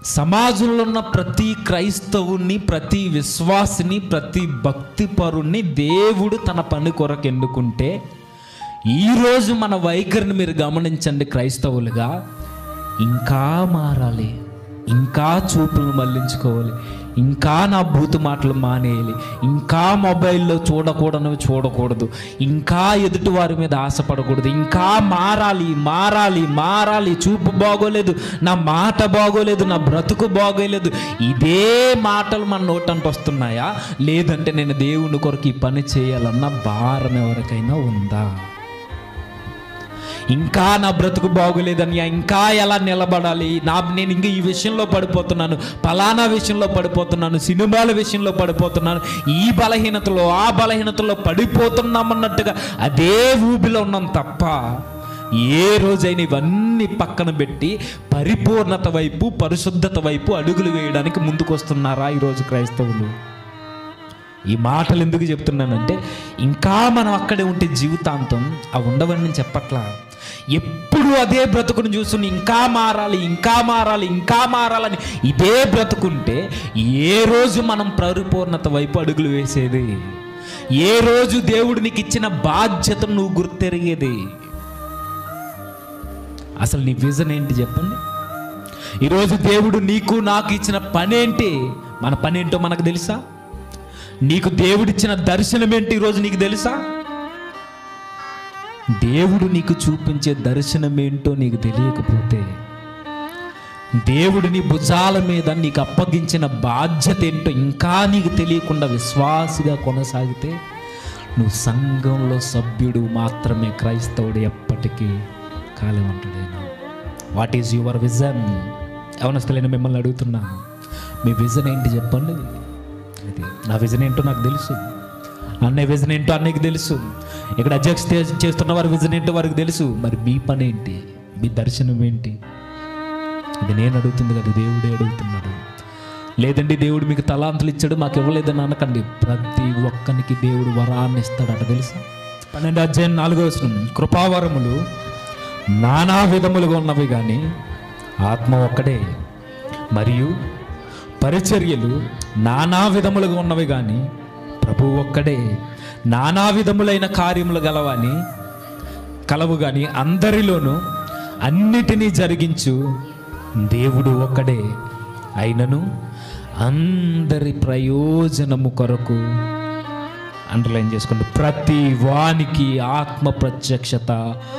సమాజంలో ఉన్న ప్రతి క్రైస్తవుని ప్రతి విశ్వాసిని ప్రతి భక్తిపరుణ్ణి దేవుడు తన పని కొరకు ఎన్నుకుంటే ఈరోజు మన వైఖరిని మీరు గమనించండి క్రైస్తవులుగా ఇంకా మారాలి ఇంకా చూపులను మళ్ళించుకోవాలి ఇంకా నా బూతు మాటలు మానేయాలి ఇంకా మొబైల్లో చూడకూడనివి చూడకూడదు ఇంకా ఎదుటి వారి మీద ఆశపడకూడదు ఇంకా మారాలి మారాలి మారాలి చూపు బాగోలేదు నా మాట బాగోలేదు నా బ్రతుకు బాగోలేదు ఇదే మాటలు మన నోటంట వస్తున్నాయా లేదంటే నేను దేవుని కొరకు ఈ పని చేయాలన్న భారం ఎవరికైనా ఉందా ఇంకా నా బ్రతుకు బాగోలేదని ఇంకా ఎలా నిలబడాలి నా నేను ఇంకా ఈ విషయంలో పడిపోతున్నాను ఫలానా విషయంలో పడిపోతున్నాను సినిమాల విషయంలో పడిపోతున్నాను ఈ బలహీనతలో ఆ బలహీనతలో పడిపోతున్నామన్నట్టుగా అదే ఊబిలో ఉన్నాం తప్ప ఏ రోజైనా ఇవన్నీ పక్కన పెట్టి పరిపూర్ణత వైపు పరిశుద్ధత వైపు అడుగులు వేయడానికి ముందుకు వస్తున్నారా ఈరోజు క్రైస్తవులు ఈ మాటలు ఎందుకు చెప్తున్నానంటే ఇంకా మనం అక్కడే ఉంటే జీవితాంతం అవి ఉండవని నేను చెప్పట్లా ఎప్పుడు అదే బ్రతుకును చూస్తుని ఇంకా మారాలి ఇంకా మారాలి ఇంకా మారాలని ఇదే బ్రతుకుంటే ఏ రోజు మనం పరిపూర్ణత వైపు అడుగులు వేసేది ఏ రోజు దేవుడు నీకు ఇచ్చిన బాధ్యతను నువ్వు గుర్తెరిగేది అసలు నీ విజన్ ఏంటి చెప్పండి ఈరోజు దేవుడు నీకు నాకు ఇచ్చిన పనేంటి మన పనేంటో మనకు తెలుసా నీకు దేవుడిచ్చిన దర్శనం ఏంటి ఈరోజు నీకు తెలుసా దేవుడు నీకు చూపించే దర్శనం ఏంటో నీకు తెలియకపోతే దేవుడు నీ భుజాల మీద నీకు అప్పగించిన బాధ్యత ఏంటో ఇంకా నీకు తెలియకుండా విశ్వాసిగా కొనసాగితే నువ్వు సంఘంలో సభ్యుడు మాత్రమే క్రైస్తవుడు ఎప్పటికీ కాలేమంటాడైనా వాట్ ఈజ్ యువర్ విజన్ ఎవనస్తులైన మిమ్మల్ని అడుగుతున్నా మీ విజన్ ఏంటి చెప్పండి అది నా విజన్ ఏంటో నాకు తెలుసు అన్నయ్య విజన్ ఏంటో అన్నయ్యకి తెలుసు ఇక్కడ అధ్యక్ష చేస్తున్న వారి విజన్ ఏంటో వారికి తెలుసు మరి మీ పని ఏంటి మీ దర్శనం ఏంటి ఇది నేను అడుగుతుంది కదా దేవుడే అడుగుతున్నాడు లేదండి దేవుడు మీకు తలాంతులు ఇచ్చాడు మాకు ఇవ్వలేదని అనకండి ప్రతి ఒక్కనికి దేవుడు వరాన్ని ఇస్తాడట తెలుసా పన్నెండు అధ్యాయం నాలుగో వచనం కృపావరములు నానా విధములుగా ఉన్నవి కానీ ఆత్మ ఒక్కడే మరియు పరిచర్యలు నానా విధములుగా ఉన్నవి కానీ ప్రభు ఒక్కడే నానా విధములైన కార్యములు గలవని కలవు కానీ అందరిలోనూ అన్నిటినీ జరిగించు దేవుడు ఒక్కడే అయినను అందరి ప్రయోజనము కొరకు అండర్లైన్ చేసుకోండి ప్రతి వానికి ఆత్మ ప్రత్యక్షత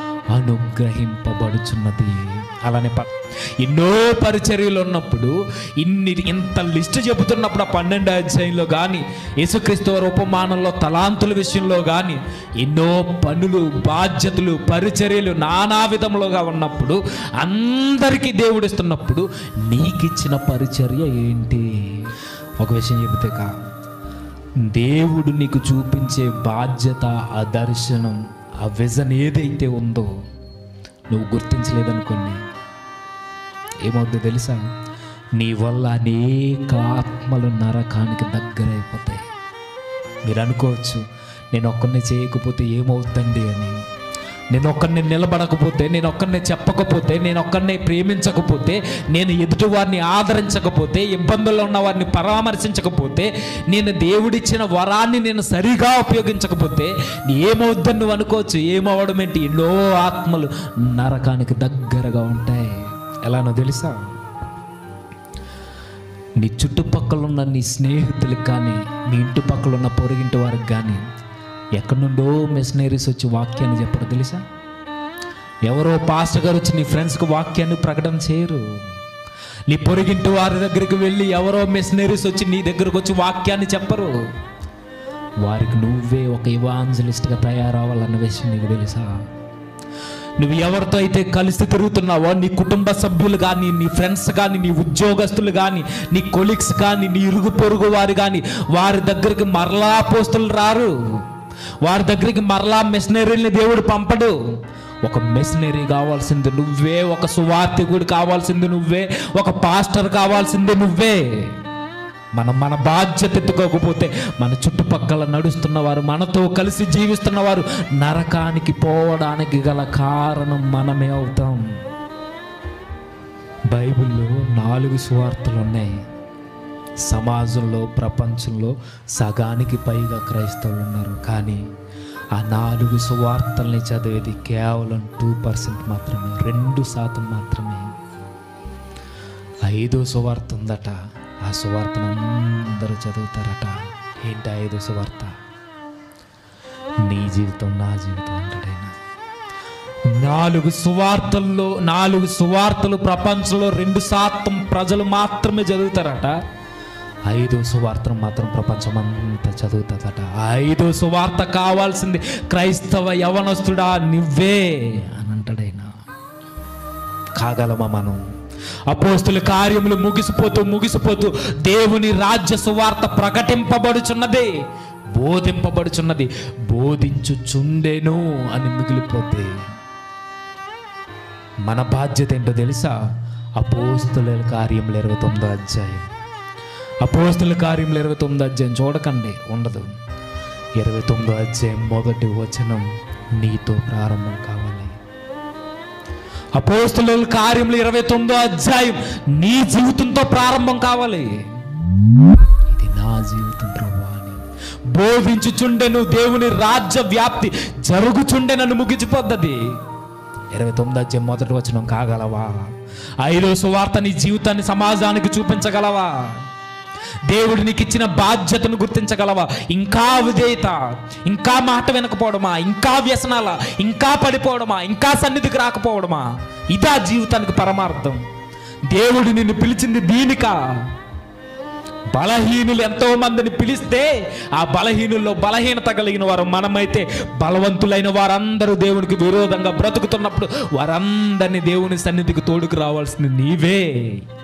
అనుగ్రహింపబడుచున్నది అలానే ప- ఎన్నో పరిచర్యలు ఉన్నప్పుడు ఇన్ని ఇంత లిస్ట్ చెబుతున్నప్పుడు ఆ పన్నెండు అధ్యాయంలో కానీ యేసుక్రీస్తు వారి ఉపమానంలో తలాంతుల విషయంలో కానీ ఎన్నో పనులు బాధ్యతలు పరిచర్యలు నానా విధములుగా ఉన్నప్పుడు అందరికీ దేవుడిస్తున్నప్పుడు నీకిచ్చిన పరిచర్య ఏంటి ఒక విషయం చెబితే కా దేవుడు నీకు చూపించే బాధ్యత ఆ దర్శనం ఆ విజన్ ఏదైతే ఉందో నువ్వు గుర్తించలేదనుకోండి ఏమవుద్దో తెలుసా నీ వల్ల అనేక ఆత్మలు నరకానికి దగ్గరైపోతాయి మీరు అనుకోవచ్చు నేను ఒక్కరిని చేయకపోతే ఏమవుతుందండి అని నేను ఒక్కరిని నిలబడకపోతే నేను ఒక్కరిని చెప్పకపోతే నేను ఒక్కరిని ప్రేమించకపోతే నేను ఎదుటి వారిని ఆదరించకపోతే ఇబ్బందుల్లో ఉన్న వారిని పరామర్శించకపోతే నేను దేవుడిచ్చిన వరాన్ని నేను సరిగా ఉపయోగించకపోతే ఏమవుద్దని నువ్వు అనుకోవచ్చు ఏమవడం ఏంటి ఎన్నో ఆత్మలు నరకానికి దగ్గరగా ఉంటాయి ఎలానో తెలుసా నీ చుట్టుపక్కల ఉన్న నీ స్నేహితులకు కానీ మీ ఇంటి పక్కల ఉన్న పొరుగింటి వారికి కానీ ఎక్కడి నుండో మిషనరీస్ వచ్చి వాక్యాన్ని చెప్పరు తెలుసా ఎవరో పాస్టర్ గారు వచ్చి నీ ఫ్రెండ్స్కి వాక్యాన్ని ప్రకటన చేయరు నీ పొరుగింటి వారి దగ్గరికి వెళ్ళి ఎవరో మిషనరీస్ వచ్చి నీ దగ్గరకు వచ్చి వాక్యాన్ని చెప్పరు వారికి నువ్వే ఒక ఇవాంజలిస్ట్గా తయారవ్వాలన్న విషయం నీకు తెలుసా నువ్వు ఎవరితో అయితే కలిసి తిరుగుతున్నావో నీ కుటుంబ సభ్యులు కానీ నీ ఫ్రెండ్స్ కానీ నీ ఉద్యోగస్తులు కానీ నీ కొలీగ్స్ కానీ నీ ఇరుగు పొరుగు వారు కానీ వారి దగ్గరికి మరలా పోస్తులు రారు వారి దగ్గరికి మరలా మిషనరీని దేవుడు పంపడు ఒక మిషనరీ కావాల్సింది నువ్వే ఒక సువార్థికుడు కావాల్సింది నువ్వే ఒక పాస్టర్ కావాల్సింది నువ్వే మనం మన బాధ్యత ఎత్తుకోకపోతే మన చుట్టుపక్కల నడుస్తున్న వారు మనతో కలిసి జీవిస్తున్న వారు నరకానికి పోవడానికి గల కారణం మనమే అవుతాం బైబిల్లో నాలుగు సువార్తలు ఉన్నాయి సమాజంలో ప్రపంచంలో సగానికి పైగా క్రైస్తవులు ఉన్నారు కానీ ఆ నాలుగు సువార్తల్ని చదివేది కేవలం టూ పర్సెంట్ మాత్రమే రెండు శాతం మాత్రమే ఐదో సువార్త ఉందట ఆ సువార్తను అందరూ చదువుతారట ఏంటి ఆ ఐదో సువార్త నీ జీవితం నా జీవితం అంటాడైనా నాలుగు సువార్తల్లో నాలుగు సువార్తలు ప్రపంచంలో రెండు శాతం ప్రజలు మాత్రమే చదువుతారట ఐదో సువార్తను మాత్రం ప్రపంచం అంతా చదువుతుందట ఆ ఐదో సువార్త కావాల్సింది క్రైస్తవ యవనస్తుడా నువ్వే అని అంటాడైనా కాగలమా మనం అపోస్తుల కార్యములు ముగిసిపోతూ ముగిసిపోతూ దేవుని రాజ్య సువార్త ప్రకటింపబడుచున్నది బోధింపబడుచున్నది బోధించుచుండెను అని మిగిలిపోతే మన బాధ్యత ఏంటో తెలుసా అపోస్తుల కార్యములు ఇరవై తొమ్మిదో అధ్యాయం అపోస్తుల కార్యములు ఇరవై తొమ్మిదో అధ్యాయం చూడకండి ఉండదు ఇరవై తొమ్మిదో అధ్యాయం మొదటి వచనం నీతో ప్రారంభం కావాలి అపోస్తుల కార్యములు ఇరవై తొమ్మిదో అధ్యాయం నీ జీవితంతో ప్రారంభం కావాలి ఇది నా జీవితం ప్రభు అని బోధించుచుండెను దేవుని రాజ్య వ్యాప్తి జరుగుచుండెనని ముగిసిపోద్దది ఇరవై తొమ్మిది అధ్యాయం మొదటి వచనం కాగలవా ఐదో సువార్త నీ జీవితాన్ని సమాజానికి చూపించగలవా దేవుడు నీకు ఇచ్చిన బాధ్యతను గుర్తించగలవా ఇంకా విధేయత ఇంకా మాట వినకపోవడమా ఇంకా వ్యసనాల ఇంకా పడిపోవడమా ఇంకా సన్నిధికి రాకపోవడమా ఇదా జీవితానికి పరమార్థం దేవుడు నిన్ను పిలిచింది దీనికా బలహీనులు ఎంతో మందిని పిలిస్తే ఆ బలహీనుల్లో బలహీనత కలిగిన వారు మనమైతే బలవంతులైన వారందరూ దేవునికి విరోధంగా బ్రతుకుతున్నప్పుడు వారందరినీ దేవుని సన్నిధికి తోడుకు రావాల్సింది నీవే